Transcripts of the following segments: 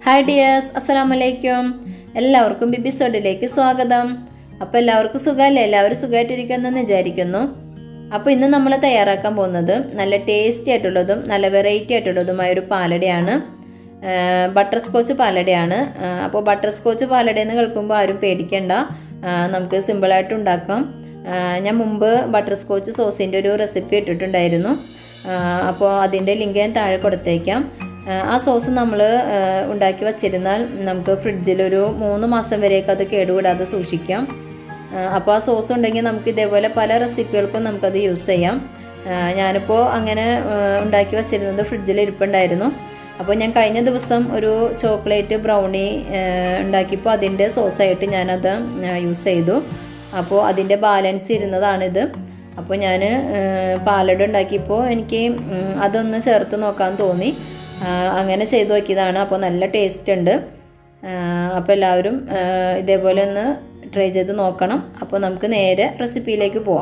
hi dears അസ്സലാമു അലൈക്കും എല്ലാവർക്കും ബിബിസോഡിലേക്ക് സ്വാഗതം അപ്പോൾ എല്ലാവർക്കും സുഖമല്ലേ എല്ലാവരും സുഖമായിട്ടിരിക്കുമെന്ന് വിചാരിക്കുന്നു അപ്പോൾ ഇന്ന് നമ്മൾ തയ്യാറാക്കാൻ പോകുന്നത് നല്ല ടേസ്റ്റി ആയിട്ടുള്ളതും നല്ല വെറൈറ്റി ആയിട്ടുള്ളതുമായ ഒരു പാലടയാണ് ബട്ടർ സ്കോച്ച് പാലടയാണ് അപ്പോൾ ബട്ടർ സ്കോച്ച് പാലട എന്ന് കേൾക്കുമ്പോൾ ആരും പേടിക്കണ്ട ആ, നമുക്ക് സിമ്പിളായിട്ട് ഉണ്ടാക്കാം ആ, ഞാൻ മുമ്പ് ബട്ടർ സ്കോച്ച് സോസിൻ്റെ ഒരു റെസിപ്പി ഇട്ടിട്ടുണ്ടായിരുന്നു ആ, അപ്പോൾ അതിൻ്റെ ലിങ്ക് ഞാൻ താഴെ കൊടുത്തേക്കാം ആ, ആ സോസ് നമ്മൾ ഉണ്ടാക്കി വച്ചിരുന്നാൽ നമുക്ക് ഫ്രിഡ്ജിൽ ഒരു മൂന്ന് മാസം വരെയൊക്കെ അത് കേടുകൂടാതെ സൂക്ഷിക്കാം ആ, അപ്പോൾ ആ സോസ് ഉണ്ടെങ്കിൽ നമുക്ക് ഇതേപോലെ പല റെസിപ്പികൾക്കും നമുക്കത് യൂസ് ചെയ്യാം ആ, ഞാനിപ്പോൾ അങ്ങനെ ആ, ഉണ്ടാക്കി വച്ചിരുന്നത് ഫ്രിഡ്ജിൽ ഇരിപ്പുണ്ടായിരുന്നു അപ്പോൾ ഞാൻ കഴിഞ്ഞ ദിവസം ഒരു ചോക്ലേറ്റ് ബ്രൗണി ഉണ്ടാക്കിയപ്പോൾ അതിൻ്റെ സോസായിട്ട് ഞാനത് യൂസ് ചെയ്തു അപ്പോൾ അതിൻ്റെ ബാലൻസ് ഇരുന്നതാണിത് അപ്പോൾ ഞാൻ പാലട ഉണ്ടാക്കിയപ്പോൾ എനിക്ക് ഉം, അതൊന്ന് ചേർത്ത് നോക്കാൻ തോന്നി ആ, അങ്ങനെ ചെയ്തു നോക്കിയതാണ് അപ്പോൾ നല്ല ടേസ്റ്റ് ഉണ്ട് ആ, അപ്പോൾ എല്ലാവരും ആ, ഇതേപോലെ ഒന്ന് ട്രൈ ചെയ്ത് നോക്കണം അപ്പോൾ നമുക്ക് നേരെ റെസിപ്പിയിലേക്ക് പോവാം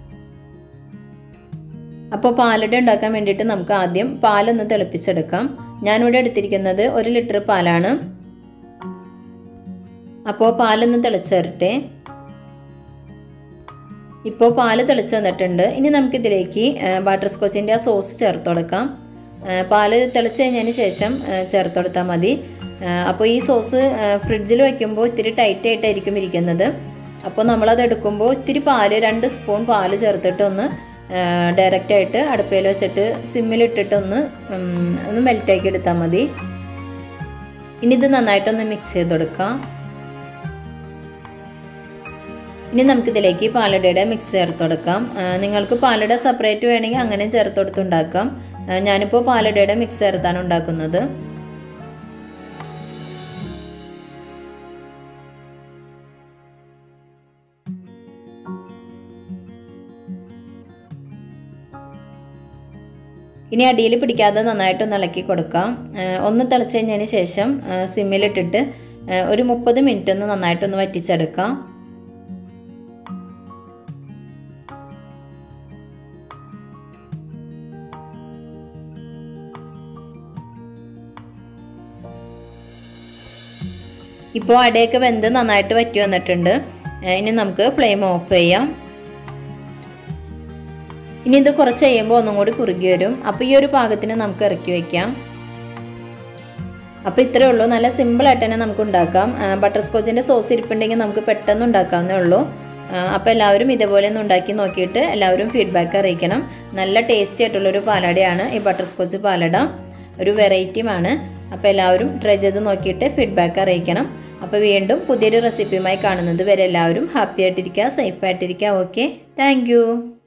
അപ്പോൾ പാലട ഉണ്ടാക്കാൻ വേണ്ടിയിട്ട് നമുക്ക് ആദ്യം പാലൊന്ന് തിളപ്പിച്ചെടുക്കാം ഞാനിവിടെ എടുത്തിരിക്കുന്നത് ഒരു ലിറ്റർ പാലാണ് അപ്പോൾ പാലൊന്ന് തിളച്ച് വരട്ടെ ഇപ്പോൾ പാല് തിളച്ച് വന്നിട്ടുണ്ട് ഇനി നമുക്കിതിലേക്ക് ബട്ടർ സ്കോച്ചിൻ്റെ ആ സോസ് ചേർത്ത് കൊടുക്കാം ആ, പാല് തിളച്ച് കഴിഞ്ഞതിന് ശേഷം ആ, ചേർത്ത് കൊടുത്താൽ മതി ആ, അപ്പോൾ ഈ സോസ് ഫ്രിഡ്ജിൽ വയ്ക്കുമ്പോൾ ഇത്തിരി ടൈറ്റ് ആയിട്ടായിരിക്കും ഇരിക്കുന്നത് അപ്പോൾ നമ്മളത് എടുക്കുമ്പോൾ ഇത്തിരി പാല് രണ്ട് സ്പൂൺ പാല് ചേർത്തിട്ടൊന്ന് ഡയറക്റ്റായിട്ട് അടുപ്പയിൽ വെച്ചിട്ട് സിമ്മിലിട്ടിട്ടൊന്ന് ഉം, ഒന്ന് മെൽറ്റാക്കി എടുത്താൽ മതി ഇനി ഇത് നന്നായിട്ടൊന്ന് മിക്സ് ചെയ്ത് കൊടുക്കാം ഇനി നമുക്കിതിലേക്ക് പാലടയുടെ മിക്സ് ചേർത്ത് കൊടുക്കാം ആ, നിങ്ങൾക്ക് പാലട സെപ്പറേറ്റ് വേണമെങ്കിൽ അങ്ങനെ ചേർത്ത് കൊടുത്ത് ഉണ്ടാക്കാം ആ, ഞാനിപ്പോൾ പാലടയുടെ മിക്സ് ചേർത്താണ് ഉണ്ടാക്കുന്നത് ഇനി അടിയിൽ പിടിക്കാതെ നന്നായിട്ടൊന്ന് ഇളക്കി കൊടുക്കാം ആ, ഒന്ന് തിളച്ച് കഴിഞ്ഞതിന് ശേഷം ആ, സിമ്മിലിട്ടിട്ട് ആ, ഒരു മുപ്പത് മിനിറ്റ് ഒന്ന് നന്നായിട്ടൊന്ന് വറ്റിച്ചെടുക്കാം ഇപ്പോൾ അടയൊക്കെ വെന്ത് നന്നായിട്ട് വറ്റി വന്നിട്ടുണ്ട് ഏഹ് ഇനി നമുക്ക് ഫ്ലെയിം ഓഫ് ചെയ്യാം ഇനി ഇത് കുറച്ച് കഴിയുമ്പോൾ ഒന്നും കൂടി കുറുകി വരും അപ്പോൾ ഈ ഒരു പാകത്തിന് നമുക്ക് ഇറക്കി വയ്ക്കാം അപ്പോൾ ഇത്രയേ ഉള്ളൂ നല്ല സിമ്പിളായിട്ട് തന്നെ നമുക്ക് ഉണ്ടാക്കാം ബട്ടർ സ്കോച്ചിൻ്റെ സോസ് ഇരിപ്പുണ്ടെങ്കിൽ നമുക്ക് പെട്ടെന്ന് ഉണ്ടാക്കാവുന്നേ ഉള്ളൂ അപ്പോൾ എല്ലാവരും ഇതേപോലെ ഒന്ന് ഉണ്ടാക്കി നോക്കിയിട്ട് എല്ലാവരും ഫീഡ്ബാക്ക് അറിയിക്കണം നല്ല ടേസ്റ്റി ആയിട്ടുള്ളൊരു പാലടയാണ് ഈ ബട്ടർ സ്കോച്ച് പാലട ഒരു വെറൈറ്റിയുമാണ് അപ്പോൾ എല്ലാവരും ട്രൈ ചെയ്ത് നോക്കിയിട്ട് ഫീഡ്ബാക്ക് അറിയിക്കണം അപ്പോൾ വീണ്ടും പുതിയൊരു റെസിപ്പിയുമായി കാണുന്നത് വരെ എല്ലാവരും ഹാപ്പി ആയിട്ടിരിക്കുക സേഫ് ആയിട്ടിരിക്കുക ഓക്കെ താങ്ക്